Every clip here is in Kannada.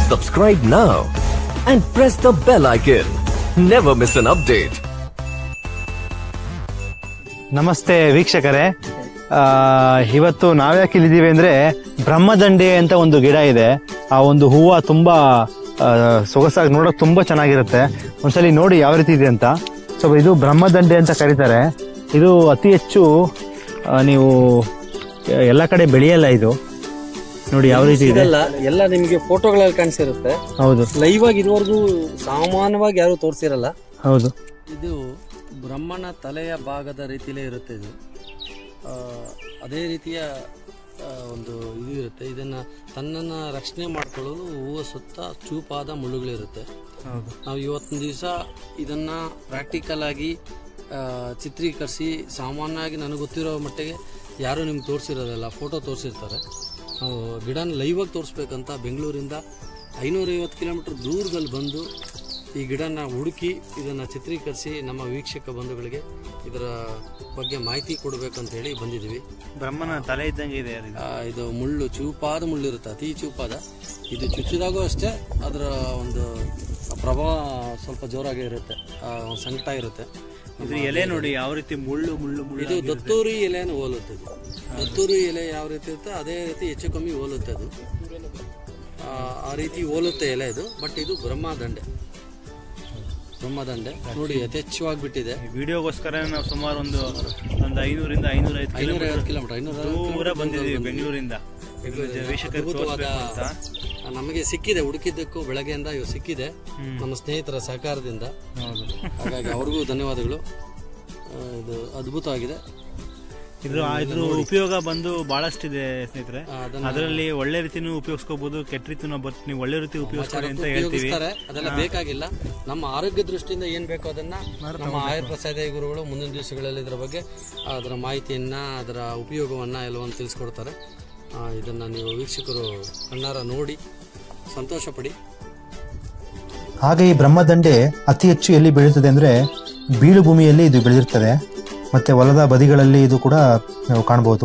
Subscribe now and press the bell icon. Never miss an update. ನಮಸ್ತೆ ವೀಕ್ಷಕರೇ ಆ, ಇವತ್ತು ನಾವ್ಯಾಕೆ ಇಲ್ಲಿದ್ದೀವಿ ಅಂದ್ರೆ ಬ್ರಹ್ಮದಂಡೆ ಅಂತ ಒಂದು ಗಿಡ ಇದೆ ಆ ಒಂದು ಹೂವು ತುಂಬಾ ಆ, ಸೊಗಸಾಗಿ ನೋಡೋಕೆ ತುಂಬಾ ಚೆನ್ನಾಗಿರುತ್ತೆ ಒಂದ್ಸಲಿ ನೋಡಿ ಯಾವ ರೀತಿ ಇದೆ ಅಂತ ಸೊ ಇದು ಬ್ರಹ್ಮದಂಡೆ ಅಂತ ಕರೀತಾರೆ ಇದು ಅತಿ ಹೆಚ್ಚು ಆ, ನೀವು ಎಲ್ಲ ಕಡೆ ಬೆಳೆಯಲ್ಲ ಇದು ನೋಡಿ ಯಾವ ರೀತಿ ಇದೆ ಇದೆಲ್ಲ ಎಲ್ಲ ನಿಮಗೆ ಫೋಟೋಗಳಲ್ಲಿ ಕಾಣಿಸಿರುತ್ತೆ ಹೌದು ಲೈವ್ ಆಗಿ ಇದುವರೆಗೂ ಸಾಮಾನ್ಯವಾಗಿ ಯಾರು ತೋರಿಸಿರಲ್ಲ ಹೌದು ಇದು ಬ್ರಹ್ಮನ ತಲೆಯ ಭಾಗದ ರೀತಿಲೇ ಇರುತ್ತೆ ಇದು ಆ, ಅದೇ ರೀತಿಯ ಆ, ಒಂದು ಇದು ಇರುತ್ತೆ ಇದನ್ನ ತನ್ನನ್ನು ರಕ್ಷಣೆ ಮಾಡ್ಕೊಳ್ಳಲು ಹೂವು ಸುತ್ತ ಚೂಪಾದ ಮುಳ್ಳುಗಳಿರುತ್ತೆ ಹೌದು ನಾವು ಇವತ್ತಿನ ದಿವಸ ಇದನ್ನ ಪ್ರಾಕ್ಟಿಕಲ್ ಆಗಿ ಆ, ಚಿತ್ರೀಕರಿಸಿ ಸಾಮಾನ್ಯವಾಗಿ ನನಗೆ ಗೊತ್ತಿರೋ ಮಟ್ಟಿಗೆ ಯಾರೂ ನಿಮ್ಗೆ ತೋರಿಸಿರೋದಿಲ್ಲ ಫೋಟೋ ತೋರಿಸಿರ್ತಾರೆ ನಾವು ಗಿಡನ ಲೈವಾಗಿ ತೋರಿಸ್ಬೇಕಂತ ಬೆಂಗಳೂರಿಂದ ಐನೂರೈವತ್ತು ಕಿಲೋಮೀಟರ್ ದೂರದಲ್ಲಿ ಬಂದು ಈ ಗಿಡನ ಹುಡುಕಿ ಇದನ್ನು ಚಿತ್ರೀಕರಿಸಿ ನಮ್ಮ ವೀಕ್ಷಕ ಬಂಧುಗಳಿಗೆ ಇದರ ಬಗ್ಗೆ ಮಾಹಿತಿ ಕೊಡಬೇಕಂತ ಹೇಳಿ ಬಂದಿದ್ದೀವಿ ಬ್ರಹ್ಮನ ತಲೆ ಇದ್ದಂಗೆ ಇದೆ ಆ, ಇದು ಮುಳ್ಳು ಚೂಪಾದ ಮುಳ್ಳಿರುತ್ತೆ ಅತಿ ಚೂಪಾದ ಇದು ಚುಚ್ಚಿದಾಗೂ ಅಷ್ಟೇ ಅದರ ಒಂದು ಪ್ರಭಾವ ಸ್ವಲ್ಪ ಜೋರಾಗಿ ಇರುತ್ತೆ ಆ, ಒಂದು ಸಂಕಟ ಇರುತ್ತೆ ಇದು ಎಲೆ ನೋಡಿ ಯಾವ ರೀತಿ ಮುಳ್ಳು ಮುಳ್ಳು ಮುಳ್ಳು ಇದು ದತ್ತೂರಿ ಎಲೆಯನ್ನು ಹೋಲುತ್ತೆ ಇದು ದತ್ತೂರಿ ಎಲೆ ಯಾವ ರೀತಿ ಇರುತ್ತೆ ಅದೇ ರೀತಿ ಹೆಚ್ಚು ಕಮ್ಮಿ ಹೋಲುತ್ತೆ ಅದು ಆ, ಆ ರೀತಿ ಹೋಲುತ್ತೆ ಎಲೆ ಇದು ಬಟ್ ಇದು ಬ್ರಹ್ಮದಂಡೆ ಬ್ರಹ್ಮದಂಡೆ ನೋಡಿ ಯಥೇಚ್ಛವಾಗಿ ಬಿಟ್ಟಿದೆ ವಿಡಿಯೋಗೋಸ್ಕರ ನಾವು ಸುಮಾರು ಒಂದು ಒಂದು ಐನೂರಿಂದ ಐನೂರೈದು ಐನೂರೈವತ್ತು ಕಿಲೋಮೀಟರ್ ಐನೂರ ದೂರ ಬಂದಿದ್ದೀವಿ ಬೆಂಗಳೂರಿಂದ ವೀಕ್ಷಕರಿಗೆ ಅದ್ಭುತವಾದ ತೋರಿಸ್ಬೇಕು ಅಂತ ನಮಗೆ ಸಿಕ್ಕಿದೆ ಹುಡುಕಿದ್ದಕ್ಕೂ ಬೆಳಗ್ಗೆಯಿಂದ ಇವು ಸಿಕ್ಕಿದೆ ನಮ್ಮ ಸ್ನೇಹಿತರ ಸಹಕಾರದಿಂದ ಹೌದು ಹಾಗಾಗಿ ಅವ್ರಿಗೂ ಧನ್ಯವಾದಗಳು ಆ, ಇದು ಅದ್ಭುತವಾಗಿದೆ ಇದ್ರ ಇದ್ರ ಉಪಯೋಗ ಬಂದು ಬಹಳಷ್ಟಿದೆ ಸ್ನೇಹಿತರೆ ಆ, ಅದನ್ನ ಅದರಲ್ಲಿ ಒಳ್ಳೆ ರೀತಿನೂ ಉಪಯೋಗಿಸ್ಕೋಬಹುದು ಕೆಟ್ಟ ರೀತಿನೂ ಬಟ್ ನೀವು ಒಳ್ಳೆ ರೀತಿ ಉಪಯೋಗಿಸ್ಕೊಳ್ಳಿ ಅಂತ ಹೇಳ್ತೀವಿ ಉಪಯೋಗಿಸ್ತಾರೆ ಅದೆಲ್ಲ ಬೇಕಾಗಿಲ್ಲ ನಮ್ಮ ಆರೋಗ್ಯ ದೃಷ್ಟಿಯಿಂದ ಏನ್ ಬೇಕು ಅದನ್ನ ನಮ್ಮ ಆಯುರ್ಪ್ರಸಾದ ಗುರುಗಳು ಮುಂದಿನ ದಿವಸಗಳಲ್ಲಿ ಇದರ ಬಗ್ಗೆ ಅದರ ಮಾಹಿತಿಯನ್ನ ಅದರ ಉಪಯೋಗವನ್ನ ಎಲ್ಲವನ್ನು ತಿಳಿಸ್ಕೊಡ್ತಾರೆ ಆ, ಇದನ್ನ ನೀವು ವೀಕ್ಷಕರು ಕಣ್ಣಾರ ನೋಡಿ ಸಂತೋಷ ಪಡಿ ಹಾಗೆ ಈ ಬ್ರಹ್ಮದಂಡೆ ಅತಿ ಹೆಚ್ಚು ಎಲ್ಲಿ ಬೆಳೆಯುತ್ತದೆ ಅಂದರೆ ಬೀಳು ಭೂಮಿಯಲ್ಲಿ ಇದು ಬೆಳೆದಿರ್ತದೆ ಮತ್ತು ಹೊಲದ ಬದಿಗಳಲ್ಲಿ ಇದು ಕೂಡ ನಾವು ಕಾಣ್ಬೋದು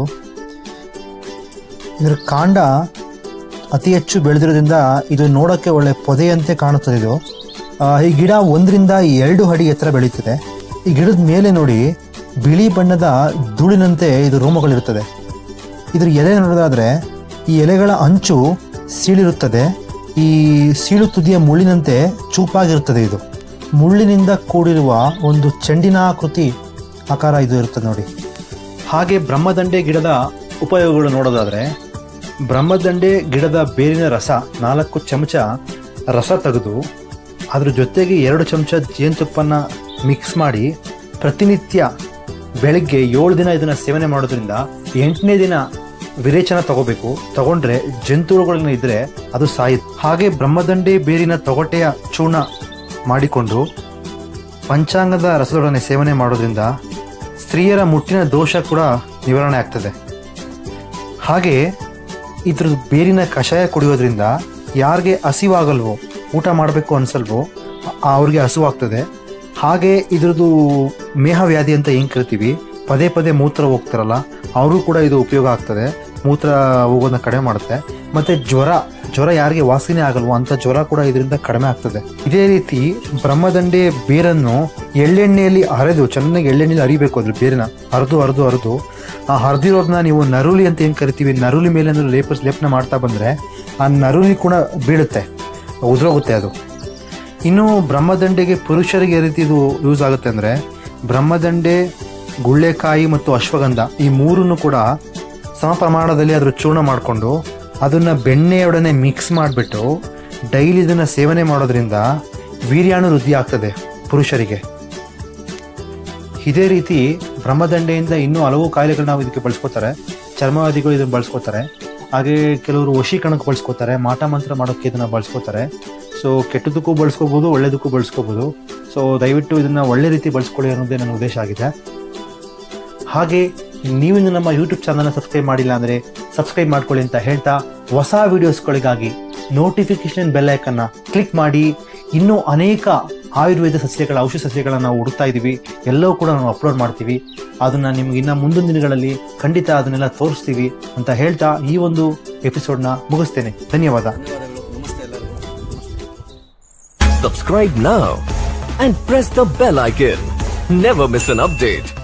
ಇದರ ಕಾಂಡ ಅತಿ ಹೆಚ್ಚು ಬೆಳೆದಿರೋದ್ರಿಂದ ಇದು ನೋಡೋಕ್ಕೆ ಒಳ್ಳೆ ಪೊದೆಯಂತೆ ಕಾಣುತ್ತದೆ ಇದು ಆ, ಈ ಗಿಡ ಒಂದರಿಂದ ಎರಡು ಅಡಿ ಎತ್ತರ ಬೆಳೆಯುತ್ತದೆ ಈ ಗಿಡದ ಮೇಲೆ ನೋಡಿ ಬಿಳಿ ಬಣ್ಣದ ಧೂಳಿನಂತೆ ಇದು ರೋಮಗಳಿರುತ್ತದೆ ಇದ್ರ ಎಲೆ ನೋಡೋದಾದ್ರೆ ಈ ಎಲೆಗಳ ಅಂಚು ಸೀಳಿರುತ್ತದೆ ಈ ಸೀಳು ತುದಿಯ ಮುಳ್ಳಿನಂತೆ ಚೂಪಾಗಿರುತ್ತದೆ ಇದು ಮುಳ್ಳಿನಿಂದ ಕೂಡಿರುವ ಒಂದು ಚೆಂಡಿನಾಕೃತಿ ಆಕಾರ ಇದು ಇರುತ್ತದೆ ನೋಡಿ ಹಾಗೆ ಬ್ರಹ್ಮದಂಡೆ ಗಿಡದ ಉಪಯೋಗಗಳು ನೋಡೋದಾದ್ರೆ ಬ್ರಹ್ಮದಂಡೆ ಗಿಡದ ಬೇರಿನ ರಸ ನಾಲ್ಕು ಚಮಚ ರಸ ತೆಗೆದು ಅದ್ರ ಜೊತೆಗೆ ಎರಡು ಚಮಚ ಜೇನುತುಪ್ಪನ ಮಿಕ್ಸ್ ಮಾಡಿ ಪ್ರತಿನಿತ್ಯ ಬೆಳಗ್ಗೆ ಏಳು ದಿನ ಇದನ್ನ ಸೇವನೆ ಮಾಡೋದ್ರಿಂದ ಎಂಟನೇ ದಿನ ವಿರೇಚನ ತಗೋಬೇಕು ತಗೊಂಡ್ರೆ ಜಂತುಹುಳುಗಳನ್ನ ಇದ್ರೆ ಅದು ಸಾಯುತ್ತೆ ಹಾಗೆ ಬ್ರಹ್ಮದಂಡೆ ಬೇರಿನ ತೊಗಟೆಯ ಚೂರ್ಣ ಮಾಡಿಕೊಂಡು ಪಂಚಾಂಗದ ರಸದೊಡನೆ ಸೇವನೆ ಮಾಡೋದ್ರಿಂದ ಸ್ತ್ರೀಯರ ಮುಟ್ಟಿನ ದೋಷ ಕೂಡ ನಿವಾರಣೆ ಆಗ್ತದೆ ಹಾಗೆ ಇದ್ರ ಬೇರಿನ ಕಷಾಯ ಕುಡಿಯೋದ್ರಿಂದ ಯಾರಿಗೆ ಹಸಿವಾಗಲ್ವೋ ಊಟ ಮಾಡಬೇಕು ಅನ್ಸಲ್ವೋ ಆ- ಅವ್ರಿಗೆ ಹಸುವಾಗ್ತದೆ ಹಾಗೆ ಇದ್ರದ್ದು ಮೇಹವ್ಯಾಧಿ ಅಂತ ಏನು ಕರಿತೀವಿ ಪದೇ ಪದೇ ಮೂತ್ರ ಹೋಗ್ತಾರಲ್ಲ ಅವ್ರಿಗೂ ಕೂಡ ಇದು ಉಪಯೋಗ ಆಗ್ತದೆ ಮೂತ್ರ ಹೋಗೋದನ್ನ ಕಡಿಮೆ ಮಾಡುತ್ತೆ ಮತ್ತೆ ಜ್ವರ ಜ್ವರ ಯಾರಿಗೆ ವಾಸನೆ ಆಗಲ್ವೋ ಅಂತ ಜ್ವರ ಕೂಡ ಇದರಿಂದ ಕಡಿಮೆ ಆಗ್ತದೆ ಇದೇ ರೀತಿ ಬ್ರಹ್ಮದಂಡೆ ಬೇರನ್ನು ಎಳ್ಳೆಣ್ಣೆಯಲ್ಲಿ ಅರೆದು ಚೆನ್ನಾಗಿ ಎಳ್ಳೆಣ್ಣೆಯಲ್ಲಿ ಅರಿಬೇಕು ಅದ್ರ ಬೇರಿನ ಅರ್ದು ಅರ್ದು ಅರ್ದು ಆ ಹರಿದಿರೋದನ್ನ ನೀವು ನರುಲಿ ಅಂತ ಏನು ಕರಿತೀವಿ ನರುಲಿ ಮೇಲೆ ಏನಾದ್ರು ಲೇಪ ಲೇಪನ ಮಾಡ್ತಾ ಬಂದ್ರೆ ಆ ನರುಲಿ ಕೂಡ ಬೀಳುತ್ತೆ ಉದುರೋಗುತ್ತೆ ಅದು ಇನ್ನು ಬ್ರಹ್ಮದಂಡೆಗೆ ಪುರುಷರಿಗೆ ಯಾವ ರೀತಿ ಇದು ಯೂಸ್ ಆಗುತ್ತೆ ಅಂದ್ರೆ ಬ್ರಹ್ಮದಂಡೆ ಗುಳ್ಳೆಕಾಯಿ ಮತ್ತು ಅಶ್ವಗಂಧ ಈ ಮೂರನ್ನು ಕೂಡ ಸಮ ಪ್ರಮಾಣದಲ್ಲಿ ಅದ್ರ ಚೂರ್ಣ ಮಾಡಿಕೊಂಡು ಅದನ್ನ ಬೆಣ್ಣೆಯೊಡನೆ ಮಿಕ್ಸ್ ಮಾಡಿಬಿಟ್ಟು ಡೈಲಿ ಇದನ್ನ ಸೇವನೆ ಮಾಡೋದ್ರಿಂದ ವೀರ್ಯಾಣು ವೃದ್ಧಿ ಆಗ್ತದೆ ಪುರುಷರಿಗೆ ಇದೇ ರೀತಿ ಬ್ರಹ್ಮದಂಡೆಯಿಂದ ಇನ್ನೂ ಹಲವು ಕಾಯಿಲೆಗಳನ್ನ ನಾವು ಇದಕ್ಕೆ ಬಳಸ್ಕೋತಾರೆ ಚರ್ಮವಾದಿಗಳು ಇದನ್ನ ಬಳಸ್ಕೋತಾರೆ ಹಾಗೆ ಕೆಲವರು ವಶೀಕರಣಕ್ಕೆ ಬಳಸ್ಕೋತಾರೆ ಮಾಟ ಮಂತ್ರ ಮಾಡೋಕ್ಕೆ ಇದನ್ನ ಬಳಸ್ಕೋತಾರೆ ಸೊ ಕೆಟ್ಟದಕ್ಕೂ ಬಳಸ್ಕೋಬಹುದು ಒಳ್ಳೇದಕ್ಕೂ ಬಳಸ್ಕೋಬಹುದು ಸೊ ದಯವಿಟ್ಟು ಇದನ್ನ ಒಳ್ಳೆ ರೀತಿ ಬಳಸ್ಕೊಳ್ಳಿ ಅನ್ನೋದೇ ನನ್ನ ಉದ್ದೇಶ ಆಗಿದೆ ಹಾಗೆ ನೀವಿನ್ನು ನಮ್ಮ ಯೂಟ್ಯೂಬ್ ಚಾನಲ್ನ ಸಬ್ಸ್ಕ್ರೈಬ್ ಮಾಡಿಲ್ಲ ಅಂದರೆ ಸಬ್ಸ್ಕ್ರೈಬ್ ಮಾಡ್ಕೊಳ್ಳಿ ಅಂತ ಹೇಳ್ತಾ ಹೊಸ ವಿಡಿಯೋಸ್ಗಳಿಗಾಗಿ ನೋಟಿಫಿಕೇಶನ್ ಬೆಲ್ ಐಕನ್ನ ಕ್ಲಿಕ್ ಮಾಡಿ ಇನ್ನೂ ಅನೇಕ ಆಯುರ್ವೇದ ಸಸ್ಯಗಳ ಔಷಧ ಸಸ್ಯಗಳನ್ನ ನಾವು ಹುಡುಕ್ತಾ ಇದ್ದೀವಿ ಎಲ್ಲವೂ ಕೂಡ ನಾವು ಅಪ್ಲೋಡ್ ಮಾಡ್ತೀವಿ ಅದನ್ನ ನಿಮ್ಗೆ ಇನ್ನ ಮುಂದಿನ ದಿನಗಳಲ್ಲಿ ಖಂಡಿತ ಅದನ್ನೆಲ್ಲ ತೋರಿಸ್ತೀವಿ ಅಂತ ಹೇಳ್ತಾ ಈ ಒಂದು ಎಪಿಸೋಡ್ನ ಮುಗಿಸ್ತೇನೆ ಧನ್ಯವಾದ ಧನ್ಯವಾದಗಳು ನಮಸ್ತೆ ಎಲ್ಲರಿಗೂ Subscribe now and press the bell icon. Never miss an update.